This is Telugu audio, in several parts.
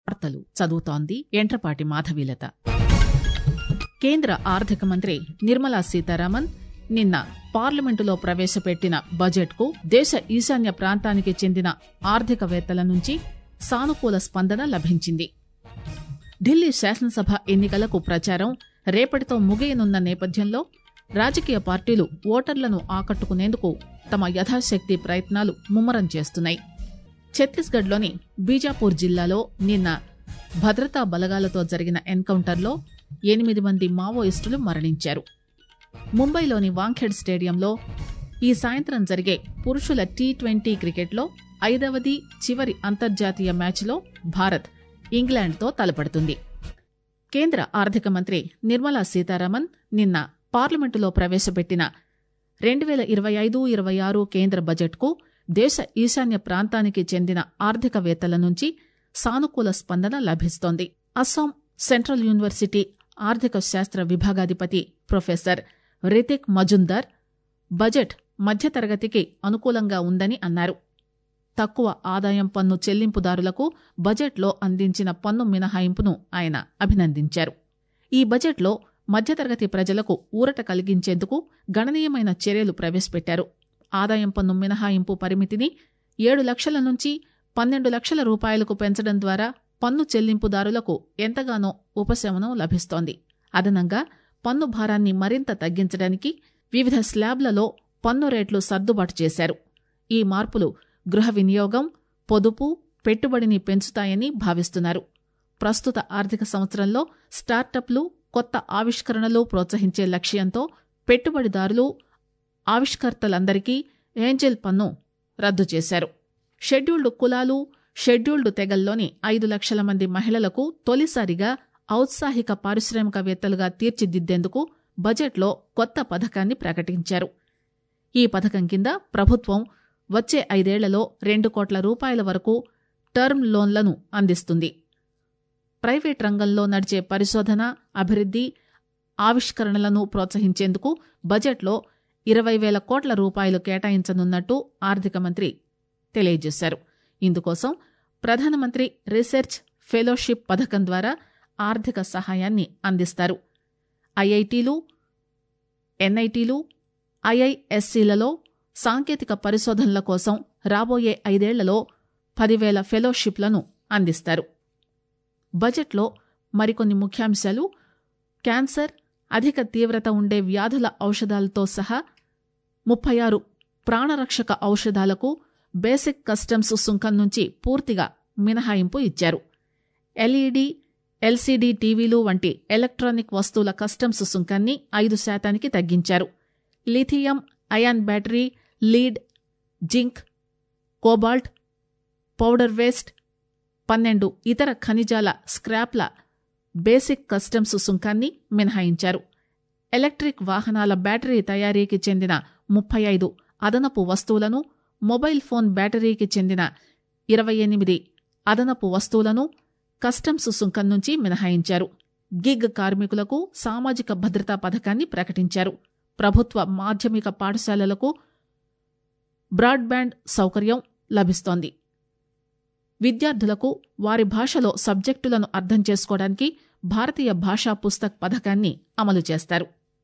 వార్తలు చదువుతోంది ఎంట్రపాటి మాధవీలత కేంద్ర ఆర్థిక మంత్రి నిర్మలా సీతారామన్ నిన్న పార్లమెంటులో ప్రవేశపెట్టిన బడ్జెట్ కు దేశ ఈశాన్య ప్రాంతానికి చెందిన ఆర్థికవేత్తల నుంచి సానుకూల స్పందన లభించింది ఢిల్లీ శాసనసభ ఎన్నికలకు ప్రచారం రేపటితో ముగియనున్న నేపథ్యంలో రాజకీయ పార్టీలు ఓటర్లను ఆకట్టుకునేందుకు తమ యథాశక్తి ప్రయత్నాలు ముమ్మరం చేస్తున్నాయి ఛత్తీస్గఢ్లోని బీజాపూర్ జిల్లాలో నిన్న భద్రతా బలగాలతో జరిగిన ఎన్కౌంటర్లో ఎనిమిది మంది మావోయిస్టులు మరణించారు ముంబైలోని వాంఖేడ్ స్టేడియంలో ఈ సాయంత్రం జరిగే పురుషుల టీ ట్వంటీ క్రికెట్లో ఐదవది చివరి అంతర్జాతీయ మ్యాచ్లో భారత్ ఇంగ్లాండ్తో తలపడుతుంది కేంద్ర ఆర్థిక మంత్రి నిర్మలా సీతారామన్ నిన్న పార్లమెంటులో ప్రవేశపెట్టిన రెండు వేల ఇరవై ఐదు ఇరవై ఆరు కేంద్ర బడ్జెట్కు దేశ ఈశాన్య ప్రాంతానికి చెందిన ఆర్థికవేత్తల నుంచి సానుకూల స్పందన లభిస్తోంది అస్సాం సెంట్రల్ యూనివర్సిటీ ఆర్థిక శాస్త్ర విభాగాధిపతి ప్రొఫెసర్ రితిక్ మజుందార్ బడ్జెట్ మధ్యతరగతికి అనుకూలంగా ఉందని అన్నారు తక్కువ ఆదాయం పన్ను చెల్లింపుదారులకు బడ్జెట్లో అందించిన పన్ను మినహాయింపును ఆయన అభినందించారు ఈ బడ్జెట్లో మధ్యతరగతి ప్రజలకు ఊరట కలిగించేందుకు గణనీయమైన చర్యలు ప్రవేశపెట్టారు ఆదాయం పన్ను మినహాయింపు పరిమితిని ఏడు లక్షల నుంచి పన్నెండు లక్షల రూపాయలకు పెంచడం ద్వారా పన్ను చెల్లింపుదారులకు ఎంతగానో ఉపశమనం లభిస్తోంది అదనంగా పన్ను భారాన్ని మరింత తగ్గించడానికి వివిధ స్లాబ్లలో పన్ను రేట్లు సర్దుబాటు చేశారు ఈ మార్పులు గృహ వినియోగం పొదుపు పెట్టుబడిని పెంచుతాయని భావిస్తున్నారు ప్రస్తుత ఆర్థిక సంవత్సరంలో స్టార్టప్లు కొత్త ఆవిష్కరణలు ప్రోత్సహించే లక్ష్యంతో పెట్టుబడిదారులు ఆవిష్కర్తలందరికీ ఏంజెల్ పన్ను రద్దు చేశారు షెడ్యూల్డ్ కులాలు షెడ్యూల్డ్ తెగల్లోని ఐదు లక్షల మంది మహిళలకు తొలిసారిగా ఔత్సాహిక పారిశ్రామికవేత్తలుగా తీర్చిదిద్దేందుకు బడ్జెట్లో కొత్త పథకాన్ని ప్రకటించారు ఈ పథకం కింద ప్రభుత్వం వచ్చే ఐదేళ్లలో రెండు కోట్ల రూపాయల వరకు టర్మ్ లోన్లను అందిస్తుంది ప్రైవేట్ రంగంలో నడిచే పరిశోధన అభివృద్ది ఆవిష్కరణలను ప్రోత్సహించేందుకు బడ్జెట్లో ఇరవై వేల కోట్ల రూపాయలు కేటాయించనున్నట్టు ఆర్థిక మంత్రి తెలియజేశారు ఇందుకోసం ప్రధానమంత్రి రీసెర్చ్ ఫెలోషిప్ పథకం ద్వారా ఆర్థిక సహాయాన్ని అందిస్తారు ఐఐటీలు ఎన్ఐటీలు ఐఐఎస్సీలలో సాంకేతిక పరిశోధనల కోసం రాబోయే ఐదేళ్లలో పదివేల ఫెలోషిప్లను అందిస్తారు బడ్జెట్లో మరికొన్ని ముఖ్యాంశాలు క్యాన్సర్ అధిక తీవ్రత ఉండే వ్యాధుల ఔషధాలతో సహా ముప్పై ఆరు ప్రాణరక్షక ఔషధాలకు బేసిక్ కస్టమ్స్ సుంకం నుంచి పూర్తిగా మినహాయింపు ఇచ్చారు ఎల్ఈడి ఎల్సీడీ టీవీలు వంటి ఎలక్ట్రానిక్ వస్తువుల కస్టమ్స్ సుంకాన్ని ఐదు శాతానికి తగ్గించారు lithium ion battery lead zinc cobalt powder waste పన్నెండు ఇతర ఖనిజాల స్క్రాప్ల బేసిక్ కస్టమ్స్ సుంకాన్ని మినహాయించారు ఎలక్ట్రిక్ వాహనాల బ్యాటరీ తయారీకి చెందిన ముప్పై ఐదు అదనపు వస్తువులను మొబైల్ ఫోన్ బ్యాటరీకి చెందిన ఇరవై ఎనిమిది అదనపు వస్తువులను కస్టమ్స్ సుంకం నుంచి మినహాయించారు గిగ్ కార్మికులకు సామాజిక భద్రతా పథకాన్ని ప్రకటించారు ప్రభుత్వ మాధ్యమిక పాఠశాలలకు బ్రాడ్బ్యాండ్ సౌకర్యం లభిస్తోంది విద్యార్థులకు వారి భాషలో సబ్జెక్టులను అర్థం చేసుకోవడానికి భారతీయ భాషా పుస్తక్ పథకాన్ని అమలు చేస్తారు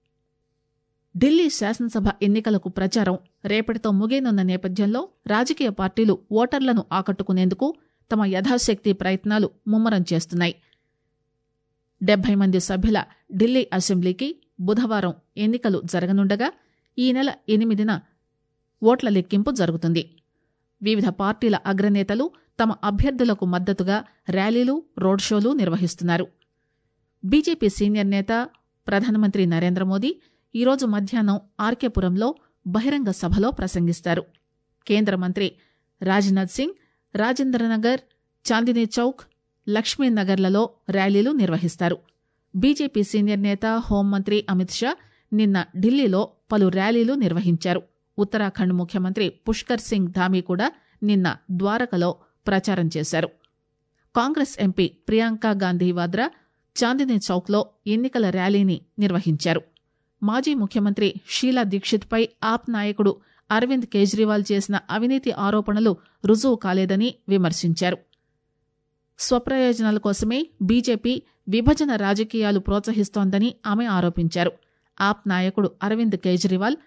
ఢిల్లీ శాసనసభ ఎన్నికలకు ప్రచారం రేపటితో ముగియనున్న నేపథ్యంలో రాజకీయ పార్టీలు ఓటర్లను ఆకట్టుకునేందుకు తమ యథాశక్తి ప్రయత్నాలు ముమ్మరం చేస్తున్నాయి డెబ్బై మంది సభ్యుల ఢిల్లీ అసెంబ్లీకి బుధవారం ఎన్నికలు జరగనుండగా ఈ నెల ఎనిమిదిన ఓట్ల లెక్కింపు జరుగుతుంది వివిధ పార్టీల అగ్రనేతలు తమ అభ్యర్థులకు మద్దతుగా ర్యాలీలు రోడ్ షోలు నిర్వహిస్తున్నారు బీజేపీ సీనియర్ నేత ప్రధానమంత్రి నరేంద్ర మోదీ ఈరోజు మధ్యాహ్నం ఆర్కేపురంలో బహిరంగ సభలో ప్రసంగిస్తారు కేంద్ర మంత్రి రాజ్నాథ్ సింగ్ రాజేంద్రనగర్ చాందినీ చౌక్ లక్ష్మీనగర్లలో ర్యాలీలు నిర్వహిస్తారు బీజేపీ సీనియర్ నేత హోంమంత్రి అమిత్ షా నిన్న ఢిల్లీలో పలు ర్యాలీలు నిర్వహించారు ఉత్తరాఖండ్ ముఖ్యమంత్రి పుష్కర్ సింగ్ ధామీ కూడా నిన్న ద్వారకలో ప్రచారం చేశారు కాంగ్రెస్ ఎంపీ ప్రియాంక గాంధీ వాద్రా చాందినీ చౌక్లో ఎన్నికల ర్యాలీని నిర్వహించారు మాజీ ముఖ్యమంత్రి షీలా దీక్షిత్పై ఆప్ నాయకుడు అరవింద్ కేజ్రీవాల్ చేసిన అవినీతి ఆరోపణలు రుజువు కాలేదని విమర్శించారు స్వప్రయోజనాల కోసమే బీజేపీ విభజన రాజకీయాలు ప్రోత్సహిస్తోందని ఆమె ఆరోపించారు ఆప్ నాయకుడు అరవింద్ కేజ్రీవాల్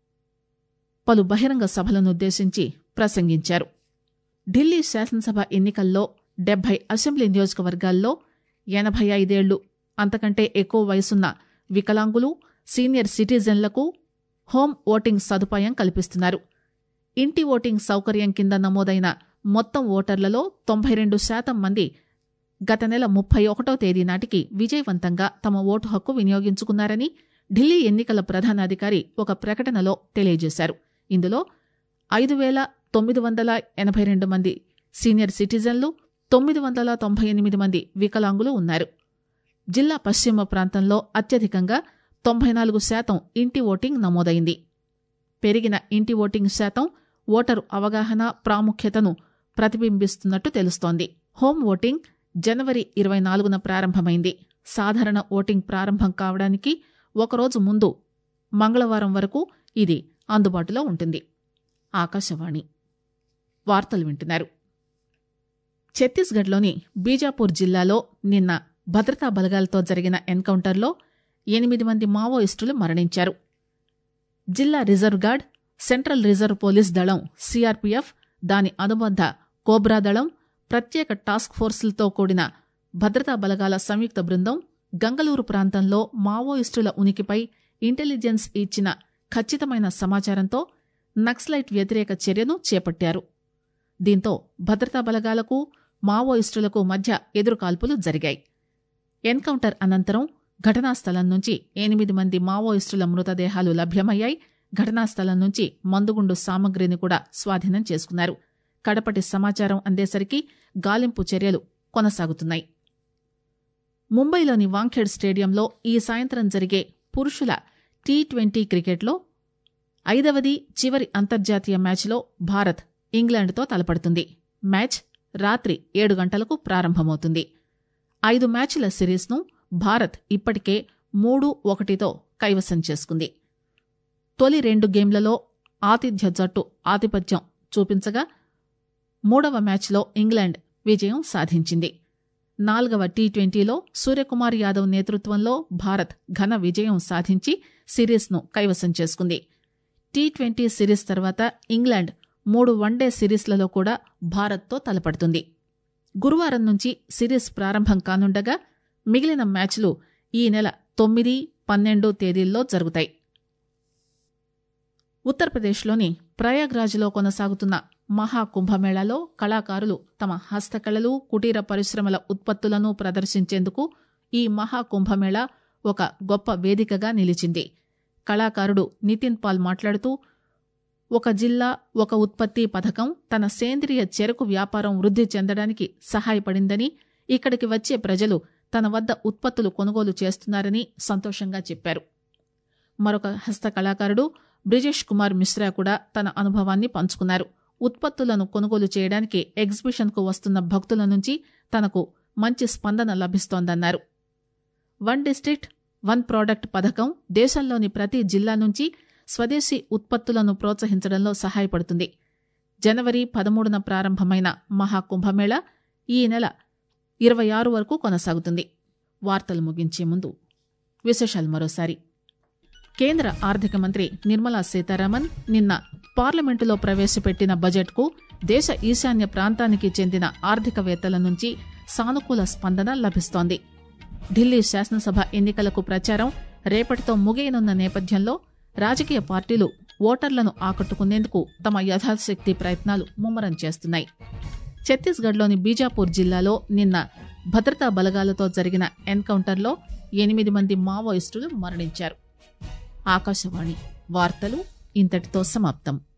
పలు బహిరంగ సభలనుద్దేశించి ప్రసంగించారు ఢిల్లీ శాసనసభ ఎన్నికల్లో డెబ్బై అసెంబ్లీ నియోజకవర్గాల్లో ఎనభై ఐదేళ్లు అంతకంటే ఎక్కువ వయసున్న వికలాంగులు సీనియర్ సిటిజన్లకు హోం ఓటింగ్ సదుపాయం కల్పిస్తున్నారు ఇంటి ఓటింగ్ సౌకర్యం కింద నమోదైన మొత్తం ఓటర్లలో తొంభై రెండు శాతం మంది గత నెల ముప్పై ఒకటో తేదీ నాటికి విజయవంతంగా తమ ఓటు హక్కు వినియోగించుకున్నారని ఢిల్లీ ఎన్నికల ప్రధానాధికారి ఒక ప్రకటనలో తెలియజేశారు ఇందులో ఐదు వేల తొమ్మిది వందల ఎనభై రెండు మంది సీనియర్ సిటిజన్లు తొమ్మిది వందల తొంభై ఎనిమిది మంది వికలాంగులు ఉన్నారు జిల్లా పశ్చిమ ప్రాంతంలో అత్యధికంగా తొంభై నాలుగు శాతం ఇంటి ఓటింగ్ నమోదైంది పెరిగిన ఇంటి ఓటింగ్ శాతం ఓటరు అవగాహన ప్రాముఖ్యతను ప్రతిబింబిస్తున్నట్టు తెలుస్తోంది హోం ఓటింగ్ జనవరి ఇరవై నాలుగున ప్రారంభమైంది సాధారణ ఓటింగ్ ప్రారంభం కావడానికి ఒకరోజు ముందు మంగళవారం వరకు ఇది అందుబాటులో ఉంటుంది ఆకాశవాణి వార్తలు వింటున్నారు ఛత్తీస్గఢ్లోని బీజాపూర్ జిల్లాలో నిన్న భద్రతా బలగాలతో జరిగిన ఎన్కౌంటర్లో ఎనిమిది మంది మావోయిస్టులు మరణించారు జిల్లా reserve guard central reserve police దళం సీఆర్పీఎఫ్ దాని అనుబంధ కోబ్రా దళం ప్రత్యేక టాస్క్ ఫోర్సులతో కూడిన భద్రతా బలగాల సంయుక్త బృందం గంగలూరు ప్రాంతంలో మావోయిస్టుల ఉనికిపై ఇంటెలిజెన్స్ ఇచ్చిన ఖచ్చితమైన సమాచారంతో నక్సలైట్ వ్యతిరేక చర్యను చేపట్టారు దీంతో భద్రతా బలగాలకు మావోయిస్టులకు మధ్య ఎదురుకాల్పులు జరిగాయి ఎన్కౌంటర్ అనంతరం ఘటనా స్థలం నుంచి ఎనిమిది మంది మావోయిస్టుల మృతదేహాలు లభ్యమయ్యాయి ఘటనా స్థలం నుంచి మందుగుండు సామగ్రిని కూడా స్వాధీనం చేసుకున్నారు కడపటి సమాచారం అందేసరికి గాలింపు చర్యలు కొనసాగుతున్నాయి ముంబైలోని వాంఖేడ్ స్టేడియంలో ఈ సాయంత్రం జరిగే పురుషుల టీ ట్వంటీ క్రికెట్లో ఐదవది చివరి అంతర్జాతీయ మ్యాచ్లో భారత్ ఇంగ్లాండ్తో తలపడుతుంది మ్యాచ్ రాత్రి ఏడు గంటలకు ప్రారంభమవుతుంది ఐదు మ్యాచ్ల సిరీస్ను భారత్ ఇప్పటికే మూడు ఒకటితో కైవసం చేసుకుంది తొలి రెండు గేమ్లలో ఆతిథ్య జట్టు ఆధిపత్యం చూపించగా మూడవ మ్యాచ్లో ఇంగ్లాండ్ విజయం సాధించింది నాలుగవ టీ ట్వంటీలో సూర్యకుమార్ యాదవ్ నేతృత్వంలో భారత్ ఘన విజయం సాధించి సిరీస్ను కైవసం చేసుకుంది టీ ట్వంటీ సిరీస్ తర్వాత ఇంగ్లాండ్ మూడు వన్డే సిరీస్లలో కూడా భారత్తో తలపడుతుంది గురువారం నుంచి సిరీస్ ప్రారంభం కానుండగా మిగిలిన మ్యాచ్లు ఈ నెల తొమ్మిది పన్నెండు తేదీల్లో జరుగుతాయి ఉత్తరప్రదేశ్లోని ప్రయాగ్రాజ్లో కొనసాగుతున్న మహాకుంభమేళాలో కళాకారులు తమ హస్తకళలు కుటీర పరిశ్రమల ఉత్పత్తులను ప్రదర్శించేందుకు ఈ మహాకుంభమేళా ఒక గొప్ప వేదికగా నిలిచింది కళాకారుడు నితిన్ పాల్ మాట్లాడుతూ ఒక జిల్లా ఒక ఉత్పత్తి పథకం తన సేంద్రియ చెరకు వ్యాపారం వృద్ధి చెందడానికి సహాయపడిందని ఇక్కడికి వచ్చే ప్రజలు తన వద్ద ఉత్పత్తులు కొనుగోలు చేస్తున్నారని సంతోషంగా చెప్పారు మరొక హస్త కళాకారుడు బ్రిజేష్ కుమార్ మిశ్రా కూడా తన అనుభవాన్ని పంచుకున్నారు ఉత్పత్తులను కొనుగోలు చేయడానికి ఎగ్జిబిషన్కు వస్తున్న భక్తుల నుంచి తనకు మంచి స్పందన లభిస్తోందన్నారు వన్ డిస్టిక్ట్ వన్ ప్రోడక్ట్ పథకం దేశంలోని ప్రతి జిల్లా నుంచి స్వదేశీ ఉత్పత్తులను ప్రోత్సహించడంలో సహాయపడుతుంది జనవరి పదమూడున ప్రారంభమైన మహాకుంభమేళా ఈ నెల ఇరవై ఆరు వరకు కొనసాగుతుంది వార్తలు ముగించే ముందు విశేషాలు మరోసారి కేంద్ర ఆర్థిక మంత్రి నిర్మలా సీతారామన్ నిన్న పార్లమెంటులో ప్రవేశపెట్టిన బడ్జెట్కు దేశ ఈశాన్య ప్రాంతానికి చెందిన ఆర్థికవేత్తల నుంచి సానుకూల స్పందన లభిస్తోంది ఢిల్లీ శాసనసభ ఎన్నికలకు ప్రచారం రేపటితో ముగియనున్న నేపథ్యంలో రాజకీయ పార్టీలు ఓటర్లను ఆకట్టుకునేందుకు తమ యథాశక్తి ప్రయత్నాలు ముమ్మరం చేస్తున్నాయి ఛత్తీస్గఢ్లోని బీజాపూర్ జిల్లాలో నిన్న భద్రతా బలగాలతో జరిగిన ఎన్కౌంటర్లో ఎనిమిది మంది మావోయిస్టులు మరణించారు ఆకాశవాణి వార్తలు ఇంతటితో సమాప్తం